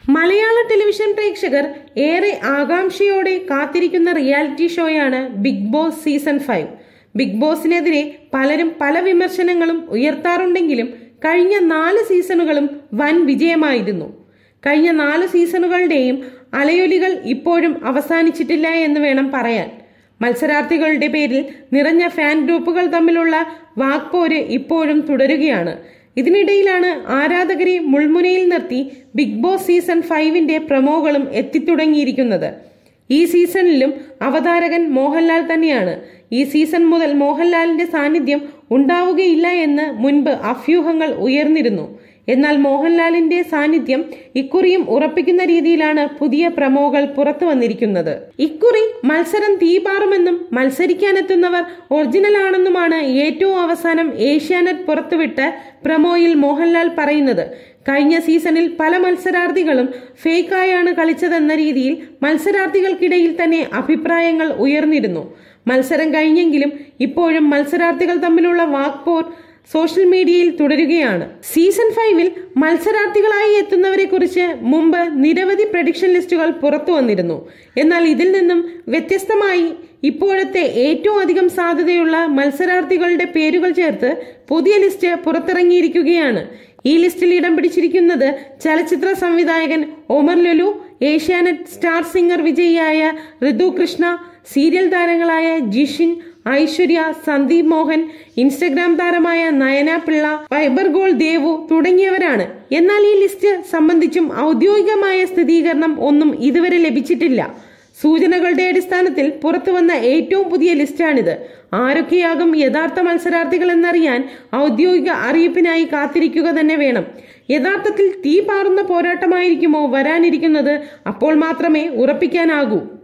മലയാള ടെലിവിഷൻ പ്രേക്ഷകർ ഏറെ ആകാംക്ഷയോടെ കാത്തിരിക്കുന്ന റിയാലിറ്റി ഷോയാണ് Big Boss season five Big ബോസിനെതിരെ പലരും പല വിമർശനങ്ങളും ഉയർത്താറുണ്ടെങ്കിലും കഴിഞ്ഞ നാല് സീസണുകളും വൻ വിജയമായിരുന്നു കഴിഞ്ഞ നാല് സീസണുകളുടെയും അലയൊലികൾ ഇപ്പോഴും അവസാനിച്ചിട്ടില്ല എന്ന് വേണം പറയാൻ മത്സരാർത്ഥികളുടെ പേരിൽ നിറഞ്ഞ ഫാൻ ഗ്രൂപ്പുകൾ തമ്മിലുള്ള വാക്പോര് ഇപ്പോഴും തുടരുകയാണ് ഇതിനിടയിലാണ് ആരാധകരെ മുൾമുനയിൽ നിർത്തി ബിഗ് ബോസ് സീസൺ ഫൈവിന്റെ പ്രമോകളും എത്തിത്തുടങ്ങിയിരിക്കുന്നത് ഈ സീസണിലും അവതാരകൻ മോഹൻലാൽ തന്നെയാണ് ഈ സീസൺ മുതൽ മോഹൻലാലിന്റെ സാന്നിധ്യം ഉണ്ടാവുകയില്ല എന്ന് മുൻപ് അഭ്യൂഹങ്ങൾ ഉയർന്നിരുന്നു എന്നാൽ മോഹൻലാലിന്റെ സാന്നിധ്യം ഇക്കുറിയും ഉറപ്പിക്കുന്ന രീതിയിലാണ് പുതിയ പ്രമോകൾ പുറത്തു വന്നിരിക്കുന്നത് ഇക്കുറി മത്സരം തീപാറുമെന്നും മത്സരിക്കാനെത്തുന്നവർ ഒറിജിനൽ ആണെന്നുമാണ് ഏറ്റവും അവസാനം ഏഷ്യാനെറ്റ് പുറത്തുവിട്ട പ്രമോയിൽ മോഹൻലാൽ പറയുന്നത് കഴിഞ്ഞ സീസണിൽ പല മത്സരാർത്ഥികളും ഫേക്കായാണ് കളിച്ചതെന്ന രീതിയിൽ മത്സരാർത്ഥികൾക്കിടയിൽ തന്നെ അഭിപ്രായങ്ങൾ ഉയർന്നിരുന്നു മത്സരം കഴിഞ്ഞെങ്കിലും ഇപ്പോഴും മത്സരാർത്ഥികൾ തമ്മിലുള്ള വാക്പോർ സോഷ്യൽ മീഡിയയിൽ തുടരുകയാണ് സീസൺ ഫൈവിൽ മത്സരാർത്ഥികളായി എത്തുന്നവരെ കുറിച്ച് മുമ്പ് നിരവധി പ്രഡിക്ഷൻ ലിസ്റ്റുകൾ പുറത്തു വന്നിരുന്നു എന്നാൽ ഇതിൽ നിന്നും വ്യത്യസ്തമായി ഇപ്പോഴത്തെ ഏറ്റവും അധികം സാധ്യതയുള്ള മത്സരാർത്ഥികളുടെ പേരുകൾ ചേർത്ത് പുതിയ ലിസ്റ്റ് പുറത്തിറങ്ങിയിരിക്കുകയാണ് ഈ ലിസ്റ്റിൽ ഇടം പിടിച്ചിരിക്കുന്നത് ചലച്ചിത്ര സംവിധായകൻ ഒമർ ലുലു ഏഷ്യാനെറ്റ് സ്റ്റാർ സിംഗർ വിജയിയായ ഋതു കൃഷ്ണ സീരിയൽ താരങ്ങളായ ജിഷിൻ ഐശ്വര്യ സന്ദീപ് മോഹൻ ഇൻസ്റ്റഗ്രാം താരമായ നയന പിള്ള ഫൈബർ ഗോൾ ദേവു തുടങ്ങിയവരാണ് എന്നാൽ ഈ ലിസ്റ്റ് സംബന്ധിച്ചും ഔദ്യോഗികമായ സ്ഥിരീകരണം ഒന്നും ഇതുവരെ ലഭിച്ചിട്ടില്ല സൂചനകളുടെ അടിസ്ഥാനത്തിൽ പുറത്തുവന്ന ഏറ്റവും പുതിയ ലിസ്റ്റാണിത് ആരൊക്കെയാകും യഥാർത്ഥ മത്സരാർത്ഥികൾ എന്നറിയാൻ ഔദ്യോഗിക അറിയിപ്പിനായി കാത്തിരിക്കുക തന്നെ വേണം യഥാർത്ഥത്തിൽ തീ പാറുന്ന പോരാട്ടമായിരിക്കുമോ വരാനിരിക്കുന്നത് അപ്പോൾ മാത്രമേ ഉറപ്പിക്കാനാകൂ